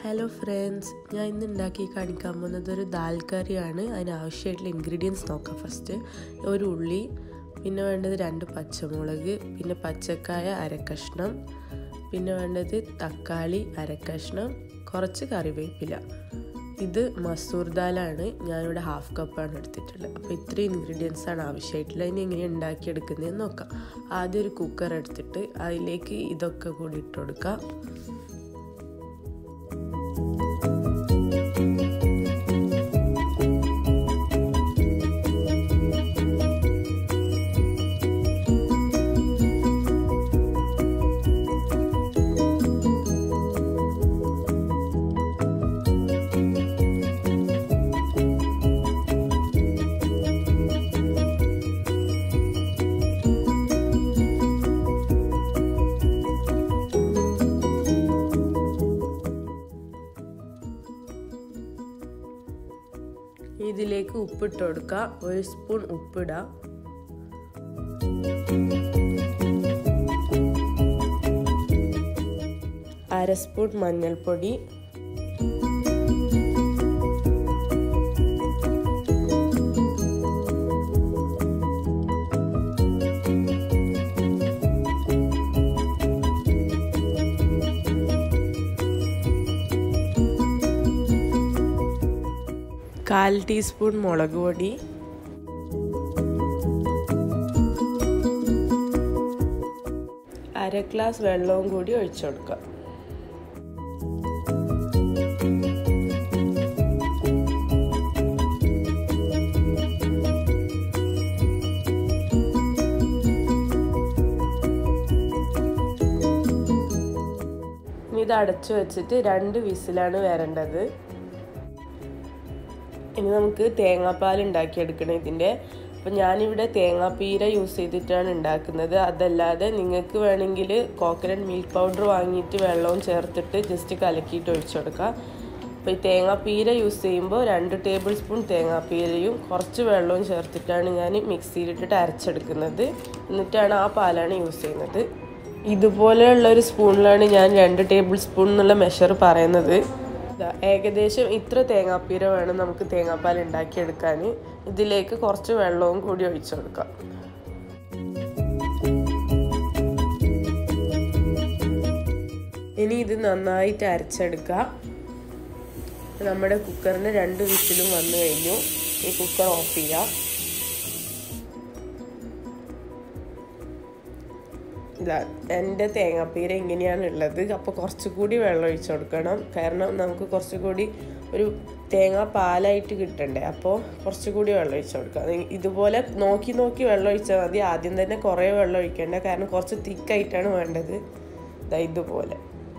hello friends ഞാൻ ഇന്ന് ഉണ്ടാക്കി കാണിക്കാൻ പോകുന്നത് ഒരു ദാൽ കറിയാണ് അതിന് ആവശ്യമായിട്ടുള്ള ഇൻഗ്രീഡിയൻസ് നോക്കാം ഫസ്റ്റ് ഒരു ഉള്ളി പിന്നെ വേണ്ടത് രണ്ട് പച്ചമുളക് പിന്നെ പച്ചക്കായ അരക്കഷ്ണം പിന്നെ വേണ്ടത് തക്കാളി അരക്കഷ്ണം കുറച്ച് കറിവേപ്പില ഇത് മസൂർ ദാലാണ് ഞാനിവിടെ ഹാഫ് കപ്പാണ് എടുത്തിട്ടുള്ളത് അപ്പോൾ ഇത്രയും ഇൻഗ്രീഡിയൻസ് ആണ് ആവശ്യമായിട്ടുള്ളത് ഇനി എങ്ങനെയാണ് ഉണ്ടാക്കിയെടുക്കുന്നതെന്ന് നോക്കാം ആദ്യം ഒരു കുക്കർ എടുത്തിട്ട് അതിലേക്ക് ഇതൊക്കെ കൂടി ഇട്ട് കൊടുക്കാം ഇതിലേക്ക് ഉപ്പിട്ട് കൊടുക്കുക ഒരു സ്പൂൺ ഉപ്പിടാം അര സ്പൂൺ മഞ്ഞൾപ്പൊടി കാൽ ടീസ്പൂൺ മുളക് പൊടി അര ഗ്ലാസ് വെള്ളവും കൂടി ഒഴിച്ചു കൊടുക്കുക ഇനി ഇത് അടച്ചു വെച്ചിട്ട് രണ്ട് വിസിലാണ് വരേണ്ടത് ഇനി നമുക്ക് തേങ്ങാപ്പാൽ ഉണ്ടാക്കിയെടുക്കണം ഇതിൻ്റെ അപ്പം ഞാനിവിടെ തേങ്ങാപ്പീര യൂസ് ചെയ്തിട്ടാണ് ഉണ്ടാക്കുന്നത് അതല്ലാതെ നിങ്ങൾക്ക് വേണമെങ്കിൽ കോക്കനട്ട് മിൽക്ക് പൗഡർ വാങ്ങിയിട്ട് വെള്ളവും ചേർത്തിട്ട് ജസ്റ്റ് കലക്കിയിട്ട് ഒഴിച്ചു കൊടുക്കുക അപ്പോൾ ഈ തേങ്ങാപ്പീര യൂസ് ചെയ്യുമ്പോൾ രണ്ട് ടേബിൾ സ്പൂൺ തേങ്ങാപ്പീരയും കുറച്ച് വെള്ളവും ചേർത്തിട്ടാണ് ഞാൻ മിക്സിയിലിട്ടിട്ട് അരച്ചെടുക്കുന്നത് എന്നിട്ടാണ് ആ പാലാണ് യൂസ് ചെയ്യുന്നത് ഇതുപോലെയുള്ള ഒരു സ്പൂണിലാണ് ഞാൻ രണ്ട് ടേബിൾ സ്പൂൺ എന്നുള്ള മെഷർ പറയുന്നത് ഏകദേശം ഇത്ര തേങ്ങാപ്പീര വേണം നമുക്ക് തേങ്ങാപ്പാൽ ഉണ്ടാക്കിയെടുക്കാൻ ഇതിലേക്ക് കുറച്ച് വെള്ളവും കൂടി ഒഴിച്ചു കൊടുക്കാം ഇനി ഇത് നന്നായിട്ട് അരച്ചെടുക്കുക നമ്മുടെ കുക്കറിന് രണ്ട് വിസിലും വന്നു കഴിഞ്ഞു ഈ കുക്കർ ഓഫ് ചെയ്യാം ഇതാ എൻ്റെ തേങ്ങാപ്പീര ഇങ്ങനെയാണ് ഉള്ളത് അപ്പോൾ കുറച്ചുകൂടി വെള്ളം ഒഴിച്ചു കൊടുക്കണം കാരണം നമുക്ക് കുറച്ചുകൂടി ഒരു തേങ്ങ പാലായിട്ട് കിട്ടണ്ടേ അപ്പോൾ കുറച്ചുകൂടി വെള്ളം ഒഴിച്ചു കൊടുക്കുക ഇതുപോലെ നോക്കി നോക്കി വെള്ളം ഒഴിച്ചാൽ മതി ആദ്യം തന്നെ കുറേ വെള്ളം ഒഴിക്കേണ്ട കാരണം കുറച്ച് തിക്കായിട്ടാണ് വേണ്ടത് ഇതാ ഇതുപോലെ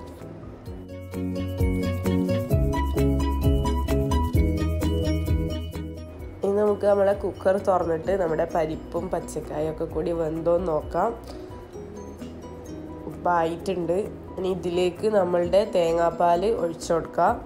ഇനി നമുക്ക് നമ്മളെ കുക്കർ തുറന്നിട്ട് നമ്മുടെ പരിപ്പും പച്ചക്കായും ഒക്കെ കൂടി വെന്തോന്ന് നോക്കാം ഉപ്പായിട്ടുണ്ട് ഇനി ഇതിലേക്ക് നമ്മളുടെ തേങ്ങാപ്പാൽ ഒഴിച്ചു കൊടുക്കാം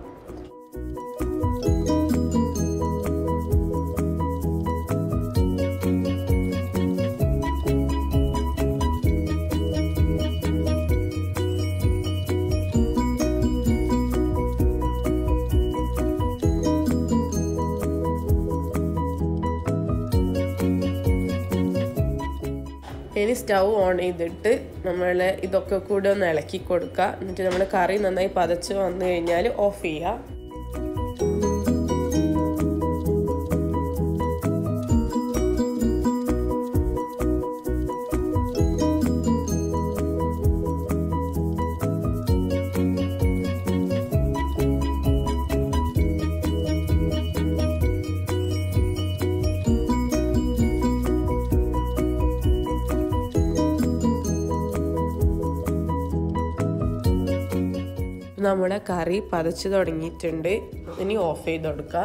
ഇനി സ്റ്റൗ ഓൺ ചെയ്തിട്ട് നമ്മൾ ഇതൊക്കെ കൂടെ ഒന്ന് ഇളക്കി കൊടുക്കുക എന്നിട്ട് നമ്മൾ കറി നന്നായി പതച്ച് വന്നു കഴിഞ്ഞാൽ ഓഫ് ചെയ്യുക നമ്മുടെ കറി പതച്ച് തുടങ്ങിയിട്ടുണ്ട് ഇനി ഓഫ് ചെയ്ത് കൊടുക്കുക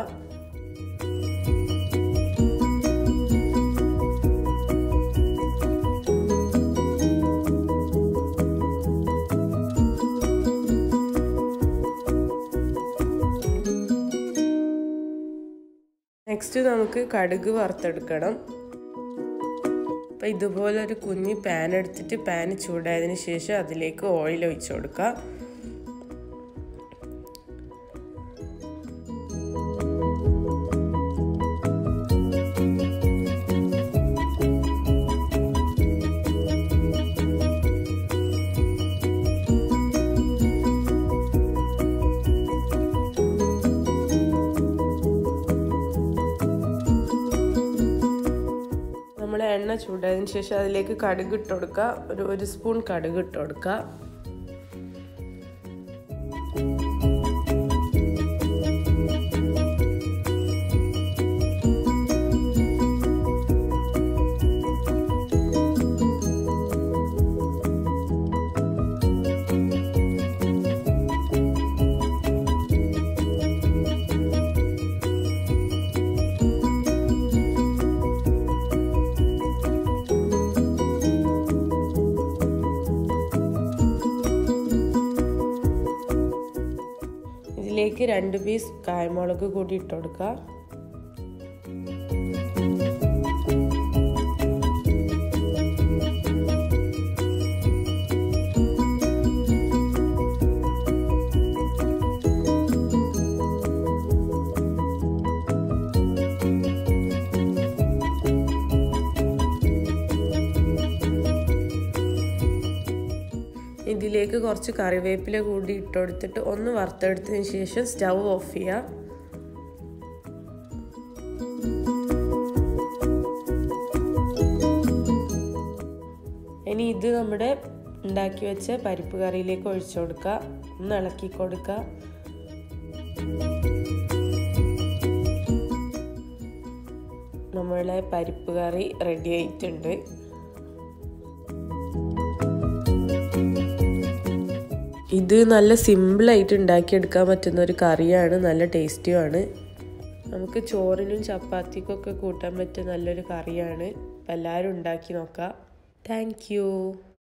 നെക്സ്റ്റ് നമുക്ക് കടുക് വറുത്തെടുക്കണം അപ്പോൾ ഇതുപോലെ ഒരു കുഞ്ഞ് പാൻ എടുത്തിട്ട് പാൻ ചൂടായതിന് ശേഷം അതിലേക്ക് ഓയിൽ ഒഴിച്ചു കൊടുക്കുക ചൂടായതിനു ശേഷം അതിലേക്ക് കടുക് ഇട്ട് കൊടുക്കുക ഒരു ഒരു സ്പൂൺ കടുക് ഇട്ട് കൊടുക്കുക ഇതിലേക്ക് രണ്ട് പീസ് കായമുളക് കൂടി ഇട്ട് കൊടുക്കുക ഇതിലേക്ക് കുറച്ച് കറിവേപ്പില കൂടി ഇട്ട് കൊടുത്തിട്ട് ഒന്ന് വറുത്തെടുത്തതിന് ശേഷം സ്റ്റൗ ഓഫ് ചെയ്യുക ഇനി ഇത് നമ്മുടെ ഉണ്ടാക്കി വെച്ച പരിപ്പ് കറിയിലേക്ക് ഒഴിച്ചു കൊടുക്കുക ഒന്ന് ഇളക്കി കൊടുക്കുക നമ്മളെ പരിപ്പ് കറി റെഡി ആയിട്ടുണ്ട് ഇത് നല്ല സിമ്പിളായിട്ട് ഉണ്ടാക്കിയെടുക്കാൻ പറ്റുന്ന ഒരു കറിയാണ് നല്ല ടേസ്റ്റിയുമാണ് നമുക്ക് ചോറിനും ചപ്പാത്തിക്കൊക്കെ കൂട്ടാൻ പറ്റിയ നല്ലൊരു കറിയാണ് അപ്പം എല്ലാവരും ഉണ്ടാക്കി നോക്കാം താങ്ക്